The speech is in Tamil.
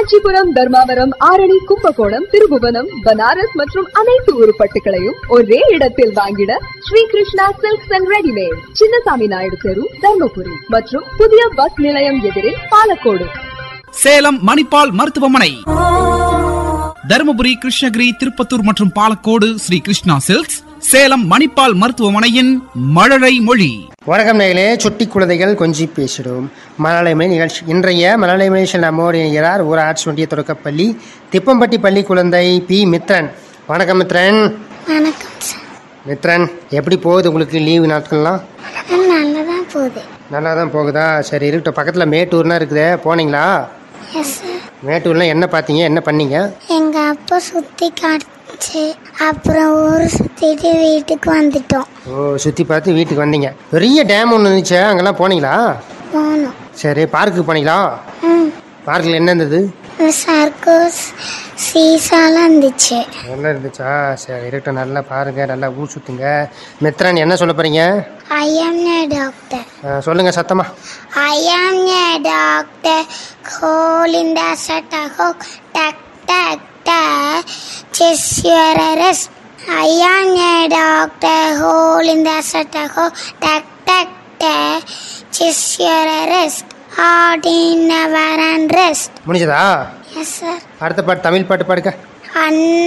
காஞ்சிபுரம் தர்மாவரம் ஆரணி கும்பகோணம் திருபுவனம் பனாரஸ் மற்றும் அனைத்து உருப்பட்டுகளையும் ஒரே இடத்தில் வாங்கிட Sri Krishna silks and readymade Chinnasamy Naidu தெரு தர்மபுரி மற்றும் புதிய பஸ் நிலையம் எதிரில் பாலக்கோடு சேலம் மணிப்பால் மருத்துவமனை தருமபுரி கிருஷ்ணகிரி திருப்பத்தூர் மற்றும் பாலக்கோடு ஸ்ரீ கிருஷ்ணா சில்க்ஸ் சேலம் மணிப்பால் மருத்துவமனையின் மழலை மொழி வணக்கம் நேயர்களே சுட்டி குழந்தைகள் கொஞ்சி பேசிடும் மலயாளமொழி நிகழ்ச்சி இன்றைய மலயாளமொழி நிகழ்ச்சியில் நம்மோடு இணைகிறார் ஊராட்சி ஒன்றிய தொடக்கப்பள்ளி திப்பம்பட்டி பள்ளி குழந்தை பி மித்ரன் வணக்கம் மித்ரன் வணக்கம் சார் மித்ரன் எப்படி போகுது உங்களுக்கு லீவு நாட்கள்லாம் நல்லா தான் போகுது நல்லா தான் போகுதா சரி இருக்கட்டும் பக்கத்தில் மேட்டூர்னா இருக்குதே போனீங்களா எஸ் சார் மேட்டூர்லாம் என்ன பார்த்தீங்க என்ன பண்ணீங்க எங்கள் அப்பா சுற்றி காட்டுச்சு அப்புறம் ஊர் சுற்றிட்டு வீட்டுக்கு வந்துட்டோம் ஓ சுற்றி பார்த்து வீட்டுக்கு வந்தீங்க பெரிய டேம் ஒன்று இருந்துச்சே அங்கெல்லாம் போனீங்களா போனோம் சரி பார்க்குக்கு போனீங்களா ம் பார்க்கில் என்ன இருந்தது சர்க்கஸ் சீசாலாம் இருந்துச்சு நல்லா இருந்துச்சா சரி இருக்கட்டும் நல்லா பாருங்க நல்லா ஊர் சுத்துங்க மித்ரன் என்ன சொல்ல போறீங்க ஐ ஆம் ஏ டாக்டர் அஹ், சொல்லுங்க சத்தமா I am a doctor whole in the சட்டஹோக் tuck tuck tuck chess your arrest I am a doctor whole in the சட்டஹோக் tuck tuck tuck chess your arrest heart in our and rest முடிஞ்சதா எஸ் சார் அடுத்த பாட்டு தமிழ் பாட்டு பாடுங்க அன்